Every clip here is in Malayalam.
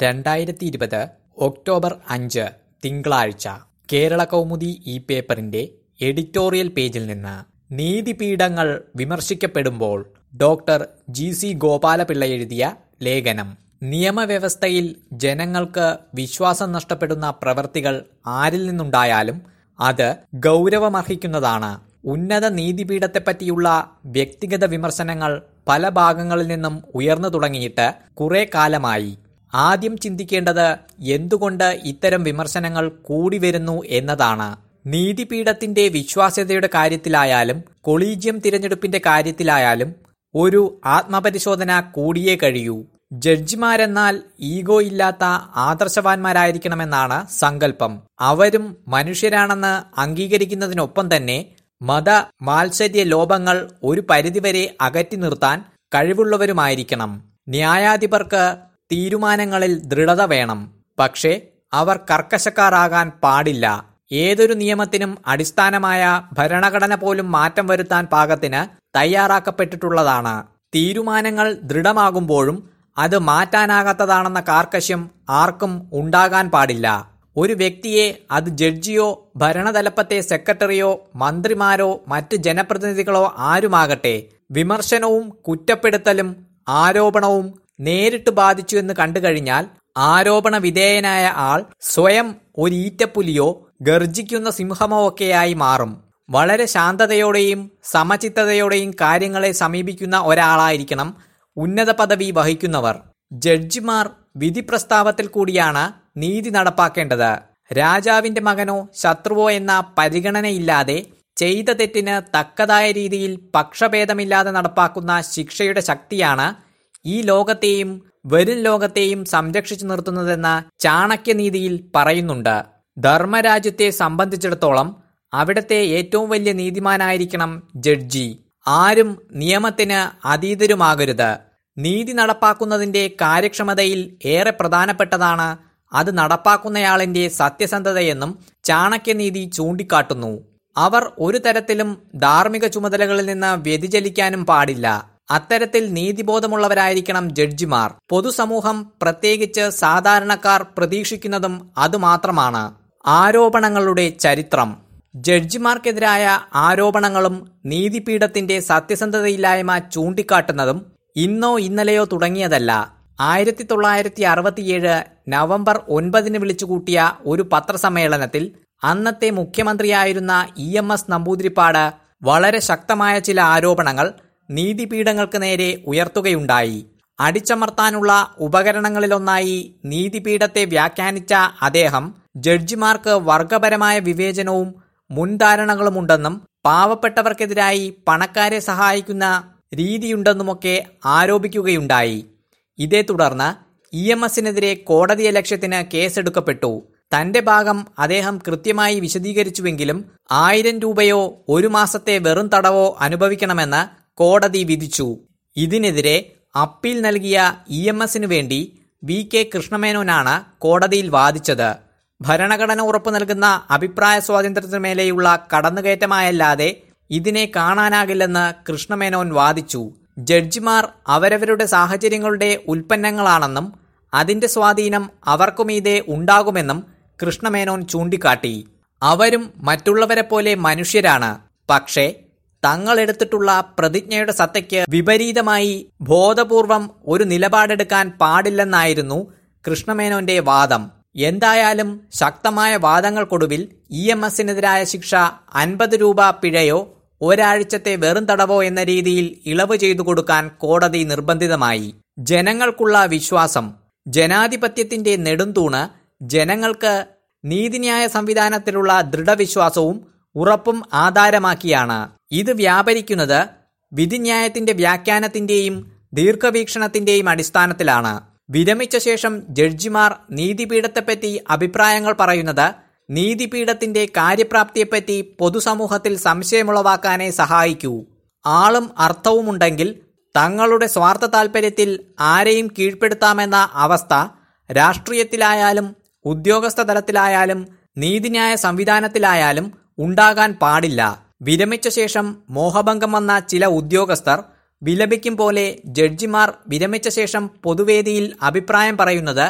രണ്ടായിരത്തി ഇരുപത് ഒക്ടോബർ അഞ്ച് തിങ്കളാഴ്ച കേരള കൗമുദി ഈ പേപ്പറിന്റെ എഡിറ്റോറിയൽ പേജിൽ നിന്ന് നീതിപീഠങ്ങൾ വിമർശിക്കപ്പെടുമ്പോൾ ഡോക്ടർ ജി സി ഗോപാലപിള്ള എഴുതിയ ലേഖനം നിയമവ്യവസ്ഥയിൽ ജനങ്ങൾക്ക് വിശ്വാസം നഷ്ടപ്പെടുന്ന പ്രവൃത്തികൾ ആരിൽ നിന്നുണ്ടായാലും അത് ഗൗരവമർഹിക്കുന്നതാണ് ഉന്നത നീതിപീഠത്തെപ്പറ്റിയുള്ള വ്യക്തിഗത വിമർശനങ്ങൾ പല ഭാഗങ്ങളിൽ നിന്നും ഉയർന്നു തുടങ്ങിയിട്ട് കുറെ കാലമായി ആദ്യം ചിന്തിക്കേണ്ടത് എന്തുകൊണ്ട് ഇത്തരം വിമർശനങ്ങൾ കൂടി വരുന്നു എന്നതാണ് നീതിപീഠത്തിന്റെ വിശ്വാസ്യതയുടെ കാര്യത്തിലായാലും കൊളീജിയം തിരഞ്ഞെടുപ്പിന്റെ കാര്യത്തിലായാലും ഒരു ആത്മപരിശോധന കൂടിയേ കഴിയൂ ജഡ്ജിമാരെന്നാൽ ഈഗോ ഇല്ലാത്ത ആദർശവാന്മാരായിരിക്കണമെന്നാണ് സങ്കല്പം അവരും മനുഷ്യരാണെന്ന് അംഗീകരിക്കുന്നതിനൊപ്പം തന്നെ മത മാത്സര്യ ലോപങ്ങൾ ഒരു പരിധിവരെ അകറ്റി നിർത്താൻ കഴിവുള്ളവരുമായിരിക്കണം ന്യായാധിപർക്ക് തീരുമാനങ്ങളിൽ ദൃഢത വേണം പക്ഷേ അവർ കർക്കശക്കാരാകാൻ പാടില്ല ഏതൊരു നിയമത്തിനും അടിസ്ഥാനമായ ഭരണഘടന പോലും മാറ്റം വരുത്താൻ പാകത്തിന് തയ്യാറാക്കപ്പെട്ടിട്ടുള്ളതാണ് തീരുമാനങ്ങൾ ദൃഢമാകുമ്പോഴും അത് മാറ്റാനാകാത്തതാണെന്ന കാർക്കശ്യം ആർക്കും ഉണ്ടാകാൻ പാടില്ല ഒരു വ്യക്തിയെ അത് ജഡ്ജിയോ ഭരണതലപ്പത്തെ സെക്രട്ടറിയോ മന്ത്രിമാരോ മറ്റ് ജനപ്രതിനിധികളോ ആരുമാകട്ടെ വിമർശനവും കുറ്റപ്പെടുത്തലും ആരോപണവും നേരിട്ട് ബാധിച്ചു എന്ന് കണ്ടുകഴിഞ്ഞാൽ ആരോപണ വിധേയനായ ആൾ സ്വയം ഒരു ഈറ്റപ്പുലിയോ ഗർജിക്കുന്ന സിംഹമോ ഒക്കെയായി മാറും വളരെ ശാന്തതയോടെയും സമചിത്തതയോടെയും കാര്യങ്ങളെ സമീപിക്കുന്ന ഒരാളായിരിക്കണം ഉന്നത പദവി വഹിക്കുന്നവർ ജഡ്ജിമാർ വിധി പ്രസ്താവത്തിൽ കൂടിയാണ് നീതി നടപ്പാക്കേണ്ടത് രാജാവിന്റെ മകനോ ശത്രുവോ എന്ന പരിഗണനയില്ലാതെ ചെയ്ത തെറ്റിന് തക്കതായ രീതിയിൽ പക്ഷഭേദമില്ലാതെ നടപ്പാക്കുന്ന ശിക്ഷയുടെ ശക്തിയാണ് ഈ ലോകത്തെയും വരും ലോകത്തെയും സംരക്ഷിച്ചു നിർത്തുന്നതെന്ന് ചാണക്യനീതിയിൽ പറയുന്നുണ്ട് ധർമ്മരാജ്യത്തെ സംബന്ധിച്ചിടത്തോളം അവിടത്തെ ഏറ്റവും വലിയ നീതിമാനായിരിക്കണം ജഡ്ജി ആരും നിയമത്തിന് അതീതരുമാകരുത് നീതി നടപ്പാക്കുന്നതിന്റെ കാര്യക്ഷമതയിൽ ഏറെ പ്രധാനപ്പെട്ടതാണ് അത് നടപ്പാക്കുന്നയാളിന്റെ സത്യസന്ധതയെന്നും ചാണക്യനീതി ചൂണ്ടിക്കാട്ടുന്നു അവർ ഒരു തരത്തിലും ധാർമ്മിക ചുമതലകളിൽ നിന്ന് വ്യതിചലിക്കാനും പാടില്ല അത്തരത്തിൽ നീതിബോധമുള്ളവരായിരിക്കണം ജഡ്ജിമാർ പൊതുസമൂഹം പ്രത്യേകിച്ച് സാധാരണക്കാർ പ്രതീക്ഷിക്കുന്നതും അതുമാത്രമാണ് ആരോപണങ്ങളുടെ ചരിത്രം ജഡ്ജിമാർക്കെതിരായ ആരോപണങ്ങളും നീതിപീഠത്തിന്റെ സത്യസന്ധതയില്ലായ്മ ചൂണ്ടിക്കാട്ടുന്നതും ഇന്നോ ഇന്നലെയോ തുടങ്ങിയതല്ല ആയിരത്തി തൊള്ളായിരത്തി അറുപത്തിയേഴ് നവംബർ ഒൻപതിന് വിളിച്ചുകൂട്ടിയ ഒരു പത്രസമ്മേളനത്തിൽ അന്നത്തെ മുഖ്യമന്ത്രിയായിരുന്ന ഇ എം എസ് നമ്പൂതിരിപ്പാട് വളരെ ശക്തമായ ചില ആരോപണങ്ങൾ നീതിപീഠങ്ങൾക്ക് നേരെ ഉയർത്തുകയുണ്ടായി അടിച്ചമർത്താനുള്ള ഉപകരണങ്ങളിലൊന്നായി നീതിപീഠത്തെ വ്യാഖ്യാനിച്ച അദ്ദേഹം ജഡ്ജിമാർക്ക് വർഗപരമായ വിവേചനവും മുൻധാരണകളുമുണ്ടെന്നും പാവപ്പെട്ടവർക്കെതിരായി പണക്കാരെ സഹായിക്കുന്ന രീതിയുണ്ടെന്നുമൊക്കെ ആരോപിക്കുകയുണ്ടായി ഇതേ തുടർന്ന് ഇ എം എസിനെതിരെ കോടതി ലക്ഷ്യത്തിന് കേസെടുക്കപ്പെട്ടു തന്റെ ഭാഗം അദ്ദേഹം കൃത്യമായി വിശദീകരിച്ചുവെങ്കിലും ആയിരം രൂപയോ ഒരു മാസത്തെ വെറും തടവോ അനുഭവിക്കണമെന്ന് കോടതി വിധിച്ചു ഇതിനെതിരെ അപ്പീൽ നൽകിയ ഇ എം എസിനു വേണ്ടി വി കെ കൃഷ്ണമേനോനാണ് കോടതിയിൽ വാദിച്ചത് ഭരണഘടന ഉറപ്പു നൽകുന്ന അഭിപ്രായ സ്വാതന്ത്ര്യത്തിനുമേലെയുള്ള കടന്നുകയറ്റമായല്ലാതെ ഇതിനെ കാണാനാകില്ലെന്ന് കൃഷ്ണമേനോൻ വാദിച്ചു ജഡ്ജിമാർ അവരവരുടെ സാഹചര്യങ്ങളുടെ ഉൽപ്പന്നങ്ങളാണെന്നും അതിന്റെ സ്വാധീനം അവർക്കുമീതെ ഉണ്ടാകുമെന്നും കൃഷ്ണമേനോൻ ചൂണ്ടിക്കാട്ടി അവരും മറ്റുള്ളവരെ പോലെ മനുഷ്യരാണ് പക്ഷേ തങ്ങളെടുത്തിട്ടുള്ള പ്രതിജ്ഞയുടെ സത്തയ്ക്ക് വിപരീതമായി ബോധപൂർവം ഒരു നിലപാടെടുക്കാൻ പാടില്ലെന്നായിരുന്നു കൃഷ്ണമേനോന്റെ വാദം എന്തായാലും ശക്തമായ വാദങ്ങൾക്കൊടുവിൽ ഇ എം എസിനെതിരായ ശിക്ഷ അൻപത് രൂപ പിഴയോ ഒരാഴ്ചത്തെ വെറും തടവോ എന്ന രീതിയിൽ ഇളവ് ചെയ്തു കൊടുക്കാൻ കോടതി നിർബന്ധിതമായി ജനങ്ങൾക്കുള്ള വിശ്വാസം ജനാധിപത്യത്തിന്റെ നെടുംതൂണ് ജനങ്ങൾക്ക് നീതിന്യായ സംവിധാനത്തിലുള്ള ദൃഢവിശ്വാസവും ഉറപ്പും ആധാരമാക്കിയാണ് ഇത് വ്യാപരിക്കുന്നത് വിധിന്യായത്തിന്റെ വ്യാഖ്യാനത്തിന്റെയും ദീർഘവീക്ഷണത്തിന്റെയും അടിസ്ഥാനത്തിലാണ് വിരമിച്ച ശേഷം ജഡ്ജിമാർ നീതിപീഠത്തെപ്പറ്റി അഭിപ്രായങ്ങൾ പറയുന്നത് നീതിപീഠത്തിന്റെ കാര്യപ്രാപ്തിയെപ്പറ്റി പൊതുസമൂഹത്തിൽ സംശയമുളവാക്കാനേ സഹായിക്കൂ ആളും അർത്ഥവുമുണ്ടെങ്കിൽ തങ്ങളുടെ സ്വാർത്ഥ താൽപര്യത്തിൽ ആരെയും കീഴ്പ്പെടുത്താമെന്ന അവസ്ഥ രാഷ്ട്രീയത്തിലായാലും ഉദ്യോഗസ്ഥ തലത്തിലായാലും നീതിന്യായ സംവിധാനത്തിലായാലും ഉണ്ടാകാൻ പാടില്ല വിരമിച്ച ശേഷം മോഹഭംഗം വന്ന ചില ഉദ്യോഗസ്ഥർ വിലപിക്കും പോലെ ജഡ്ജിമാർ വിരമിച്ച ശേഷം പൊതുവേദിയിൽ അഭിപ്രായം പറയുന്നത്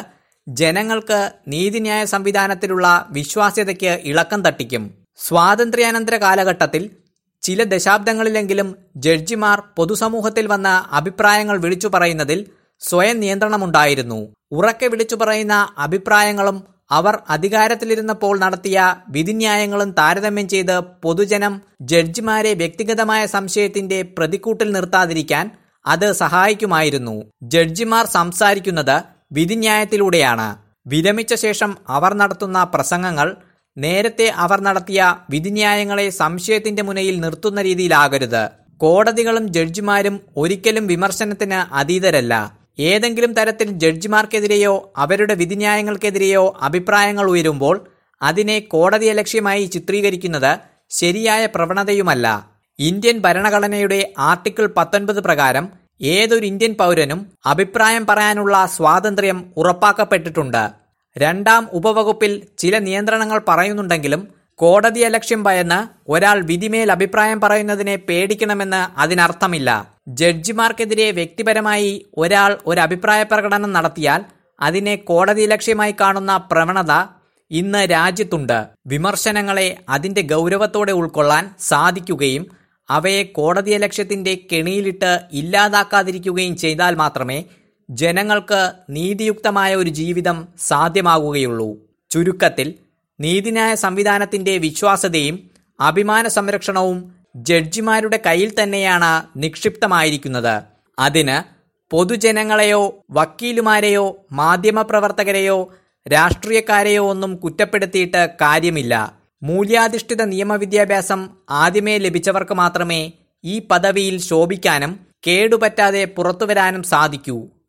ജനങ്ങൾക്ക് നീതിന്യായ സംവിധാനത്തിലുള്ള വിശ്വാസ്യതയ്ക്ക് ഇളക്കം തട്ടിക്കും സ്വാതന്ത്ര്യാനന്തര കാലഘട്ടത്തിൽ ചില ദശാബ്ദങ്ങളിലെങ്കിലും ജഡ്ജിമാർ പൊതുസമൂഹത്തിൽ വന്ന അഭിപ്രായങ്ങൾ വിളിച്ചു പറയുന്നതിൽ സ്വയം നിയന്ത്രണമുണ്ടായിരുന്നു ഉറക്കെ വിളിച്ചു പറയുന്ന അഭിപ്രായങ്ങളും അവർ അധികാരത്തിലിരുന്നപ്പോൾ നടത്തിയ വിധിന്യായങ്ങളും താരതമ്യം ചെയ്ത് പൊതുജനം ജഡ്ജിമാരെ വ്യക്തിഗതമായ സംശയത്തിന്റെ പ്രതിക്കൂട്ടിൽ നിർത്താതിരിക്കാൻ അത് സഹായിക്കുമായിരുന്നു ജഡ്ജിമാർ സംസാരിക്കുന്നത് വിധിന്യായത്തിലൂടെയാണ് വിരമിച്ച ശേഷം അവർ നടത്തുന്ന പ്രസംഗങ്ങൾ നേരത്തെ അവർ നടത്തിയ വിധിന്യായങ്ങളെ സംശയത്തിന്റെ മുനയിൽ നിർത്തുന്ന രീതിയിലാകരുത് കോടതികളും ജഡ്ജിമാരും ഒരിക്കലും വിമർശനത്തിന് അതീതരല്ല ഏതെങ്കിലും തരത്തിൽ ജഡ്ജിമാർക്കെതിരെയോ അവരുടെ വിധിന്യായങ്ങൾക്കെതിരെയോ അഭിപ്രായങ്ങൾ ഉയരുമ്പോൾ അതിനെ കോടതിയെ ലക്ഷ്യമായി ചിത്രീകരിക്കുന്നത് ശരിയായ പ്രവണതയുമല്ല ഇന്ത്യൻ ഭരണഘടനയുടെ ആർട്ടിക്കിൾ പത്തൊൻപത് പ്രകാരം ഏതൊരു ഇന്ത്യൻ പൗരനും അഭിപ്രായം പറയാനുള്ള സ്വാതന്ത്ര്യം ഉറപ്പാക്കപ്പെട്ടിട്ടുണ്ട് രണ്ടാം ഉപവകുപ്പിൽ ചില നിയന്ത്രണങ്ങൾ പറയുന്നുണ്ടെങ്കിലും കോടതിയെ ലക്ഷ്യം ഭയന്ന് ഒരാൾ വിധിമേൽ അഭിപ്രായം പറയുന്നതിനെ പേടിക്കണമെന്ന് അതിനർത്ഥമില്ല ജഡ്ജിമാർക്കെതിരെ വ്യക്തിപരമായി ഒരാൾ ഒരു അഭിപ്രായ പ്രകടനം നടത്തിയാൽ അതിനെ കോടതി ലക്ഷ്യമായി കാണുന്ന പ്രവണത ഇന്ന് രാജ്യത്തുണ്ട് വിമർശനങ്ങളെ അതിന്റെ ഗൗരവത്തോടെ ഉൾക്കൊള്ളാൻ സാധിക്കുകയും അവയെ കോടതിയെ ലക്ഷ്യത്തിന്റെ കെണിയിലിട്ട് ഇല്ലാതാക്കാതിരിക്കുകയും ചെയ്താൽ മാത്രമേ ജനങ്ങൾക്ക് നീതിയുക്തമായ ഒരു ജീവിതം സാധ്യമാകുകയുള്ളൂ ചുരുക്കത്തിൽ നീതിന്യായ സംവിധാനത്തിന്റെ വിശ്വാസതയും അഭിമാന സംരക്ഷണവും ജഡ്ജിമാരുടെ കയ്യിൽ തന്നെയാണ് നിക്ഷിപ്തമായിരിക്കുന്നത് അതിന് പൊതുജനങ്ങളെയോ വക്കീലുമാരെയോ മാധ്യമപ്രവർത്തകരെയോ രാഷ്ട്രീയക്കാരെയോ ഒന്നും കുറ്റപ്പെടുത്തിയിട്ട് കാര്യമില്ല മൂല്യാധിഷ്ഠിത നിയമവിദ്യാഭ്യാസം ആദ്യമേ ലഭിച്ചവർക്ക് മാത്രമേ ഈ പദവിയിൽ ശോഭിക്കാനും കേടുപറ്റാതെ പുറത്തുവരാനും സാധിക്കൂ